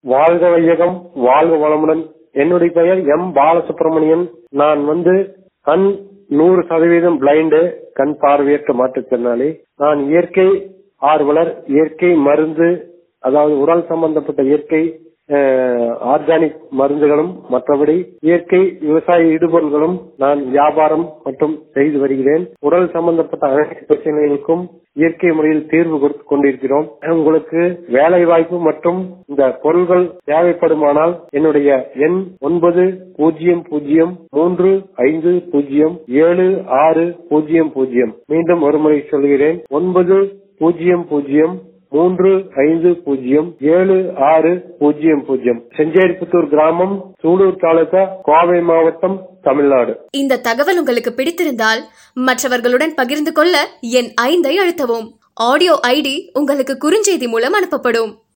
வாழ்க வையகம் வாழ்க வளமுடன் என்னுடைய பெயர் எம் பாலசுப்ரமணியன் நான் வந்து கண் நூறு சதவீதம் பிளைண்டு கண் பார்வையற்ற மாற்றுத்திறனாளி நான் இயற்கை ஆர்வலர் இயற்கை மருந்து அதாவது உடல் சம்பந்தப்பட்ட இயற்கை ஆர்கானிக் மருந்துகளும் மற்றபடி இயற்கை விவசாய இடுபொருள்களும் நான் வியாபாரம் மற்றும் செய்து வருகிறேன் உடல் சம்பந்தப்பட்ட அனைத்து பிரச்சனைகளுக்கும் இயற்கை முறையில் தீர்வு கொடுத்து கொண்டிருக்கிறோம் உங்களுக்கு வேலை வாய்ப்பு மற்றும் இந்த பொருள்கள் தேவைப்படுமானால் என்னுடைய எண் ஒன்பது பூஜ்ஜியம் பூஜ்ஜியம் மூன்று ஐந்து பூஜ்ஜியம் ஏழு ஆறு பூஜ்ஜியம் பூஜ்ஜியம் மீண்டும் ஒருமுறை சொல்கிறேன் ஒன்பது பூஜ்ஜியம் பூஜ்ஜியம் மூன்று ஐந்து பூஜ்ஜியம் ஏழு ஆறு பூஜ்ஜியம் பூஜ்ஜியம் செஞ்சேரிப்புத்தூர் கிராமம் சூலூர் தாலுகா கோவை மாவட்டம் தமிழ்நாடு இந்த தகவல் உங்களுக்கு பிடித்திருந்தால் மற்றவர்களுடன் பகிர்ந்து கொள்ள என் ஐந்தை அழுத்தவும் ஆடியோ ஐடி உங்களுக்கு குறுஞ்செய்தி மூலம் அனுப்பப்படும்